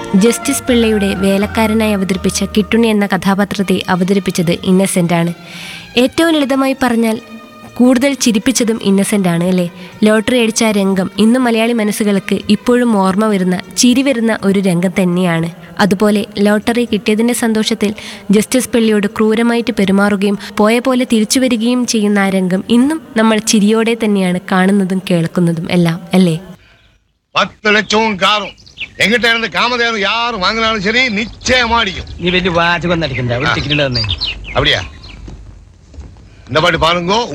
justice പിള്ളയുടെ വേലക്കാരനായി അവതരിപ്പിച്ച കിട്ടുണി എന്ന കഥാപാത്രത്തെ അവതരിപ്പിച്ചത് ഇന്നസെൻ്റ് ആണ് ഏറ്റവും ലളിതമായി പറഞ്ഞാൽ കൂടുതൽ ചിരിപ്പിച്ചതും ഇന്നസെൻ്റ് ആണ് അല്ലേ ലോട്ടറി അടിച്ച ആ രംഗം ഇന്നും മലയാളി മനസ്സുകൾക്ക് ഇപ്പോഴും ഓർമ്മ വരുന്ന ചിരി വരുന്ന ഒരു രംഗം തന്നെയാണ് അതുപോലെ ലോട്ടറി കിട്ടിയതിൻ്റെ സന്തോഷത്തിൽ ജസ്റ്റിസ് പിള്ളിയോട് ക്രൂരമായിട്ട് പെരുമാറുകയും പോയ പോലെ തിരിച്ചു വരികയും ചെയ്യുന്ന ആ രംഗം ഇന്നും നമ്മൾ ചിരിയോടെ തന്നെയാണ് കാണുന്നതും കേൾക്കുന്നതും എല്ലാം അല്ലേ பத்து லட்சமும் காரும் எங்கிட்ட இருந்து காமதேவன் யார் வாங்கினாலும் சரி நிச்சயமா அடிக்கும் നീ വലിയ വാചകം നടിക്കണ്ട ഒരു ടിക്കറ്റ് തന്നെ அப்படியா இந்த பாட்டு பாருங்க